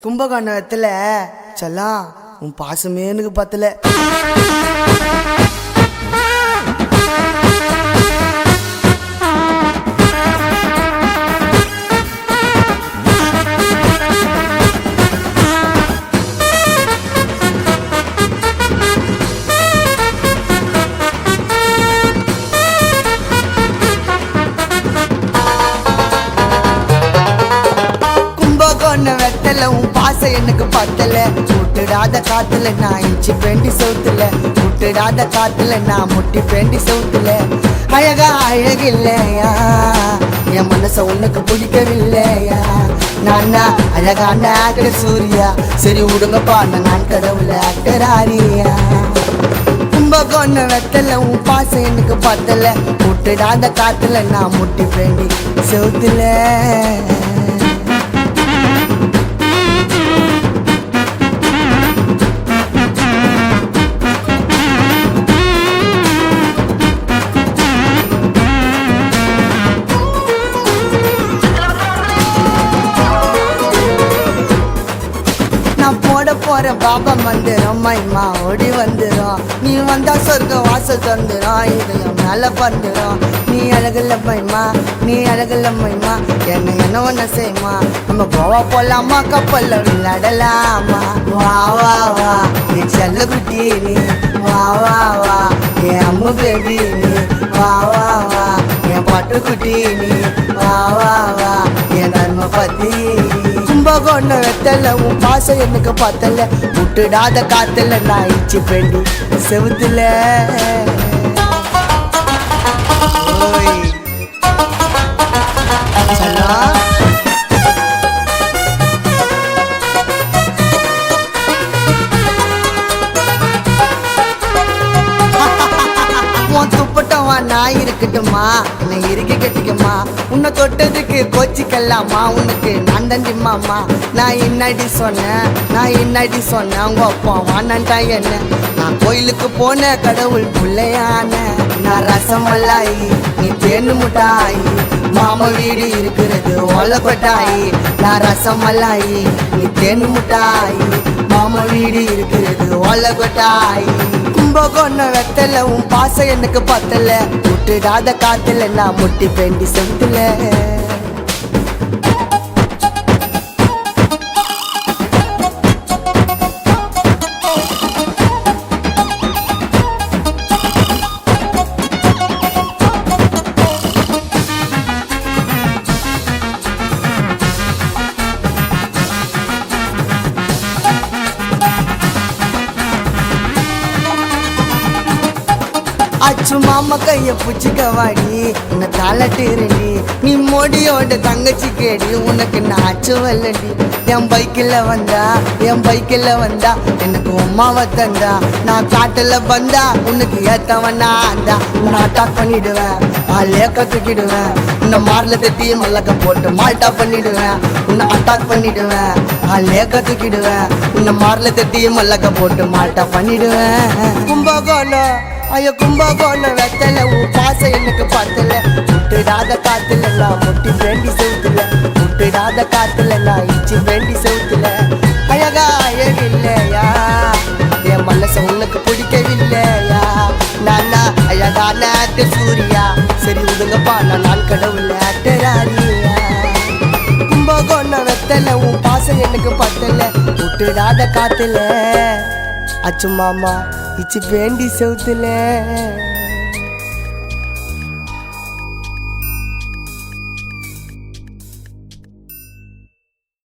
கும்பகோணத்துல செல்லாம் உன் பாசமே எனக்கு பத்தல கும்பகோண வெத்தல உன் பாசம் எனக்கு பத்தல விட்டுடாத காத்துல நான் இஞ்சி பேண்டி சவுத்துல விட்டுடாத காத்துல நான் முட்டி பேண்டி சவுத்துல அழகா அழகில்லையா என் மனச உனக்கு பிடிக்கவில்லையா நானா அழகான ஆக்டர் சூர்யா சரி விடுங்கப்பா நான் கடவுள ஆக்டர் ஆரியா கும்பகோண வெத்தல உன் பாசம் எனக்கு பத்தல விட்டுடாத காத்துல நான் முட்டி பேண்டி செவுத்துல நான் போட போற பாபா மந்திரம் மைமா ஓடி வந்துரும் நீ வந்தா சொர்க்க வாசல் தந்துரும் இதயம் மேல பந்துரும் நீ அழகுல மைமா நீ அழகுல மைமா என்ன என்ன ஒண்ணு செய்யுமா நம்ம கோவா போலாமா கப்பல்ல விளையாடலாமா வா வா வா நீ செல்ல குட்டி நீ வா வா வா என் அம்மு பேபி நீ வா வா வா என் பட்டு குட்டி நீ வா வா வா என் நன்மை பத்தி கும்பகோண வெத்தல உன் பாசம் எனக்கு பத்தல விட்டுடாத காத்துல நான் இச்சி பெண்டி செவுத்துல ஓய். சனா உன் துப்பட்டவா நான் இருக்கட்டுமா என்னை இறுக்கி கட்டிக்குமா உன்னை தொட்டதுக்கு கோச்சிக்கலாமா உனக்கு நான் தண்டிமாமா நான் என்னடி சொன்னேன் நான் என்னடி சொன்னேன் உங்க அப்பா வானண்டா என்ன நான் கோயிலுக்கு போன கடவுள் பிள்ளையான நான் ரசமல்லாயி நீ தேனு முட்டாயி மாமா வீடு இருக்கிறது ஓலப்பட்டாயி நான் ரசமல்லாயி நீ தேனு முட்டாயி மாமா வீடு இருக்கிறது ஓலப்பட்டாயி கும்பகோண வெத்தல உன் பாசம் எனக்கு பத்தல விட்டுடாத காத்துல நான் முட்டி பெண்டி செவுத்துல அச்சு மாமா கைய புச்சுக்க வாடி உன்னை தாளட்டிருடி நீ மோடியோட தங்கச்சி கேடி உனக்கு நான் அச்சு வல்லடி என் பைக்கில் வந்தா என் பைக்கில் வந்தா எனக்கு உமாவை தந்தா நான் காட்டுல வந்தா உனக்கு ஏத்தவனா அந்த உன்னை அட்டாக் பண்ணிடுவேன் லேக்க தூக்கிடுவேன் உன்னை மார்ல தட்டி மல்லக்க போட்டு மால்டா பண்ணிடுவேன் உன்னை அட்டாக் பண்ணிடுவேன் லேக்க தூக்கிடுவேன் உன்னை மார்ல தட்டி மல்லக்க போட்டு மால்டா பண்ணிடுவேன் கும்பகோணம் ஐயோ கும்பகோணம் வெத்தல உன் பாசம் எனக்கு பத்தல விட்டுடாத காத்துல நான் முட்டி வேண்டி செவுத்துல விட்டுடாத காத்துல நான் இச்சி வேண்டி செவுத்துல அழகா அழகில்லையா என் மனச உனக்கு பிடிக்கவில்லையா நானா அழகான ஆக்டர் சூர்யா சரி விடுங்கப்பா நான் நான் கடவுள் ஆக்டராரியா கும்பகோணம் வெத்தல உன் பாசம் எனக்கு பத்தல விட்டுடாத காத்துல அச்சு மாமா இச்சு வேண்டி செவுத்துல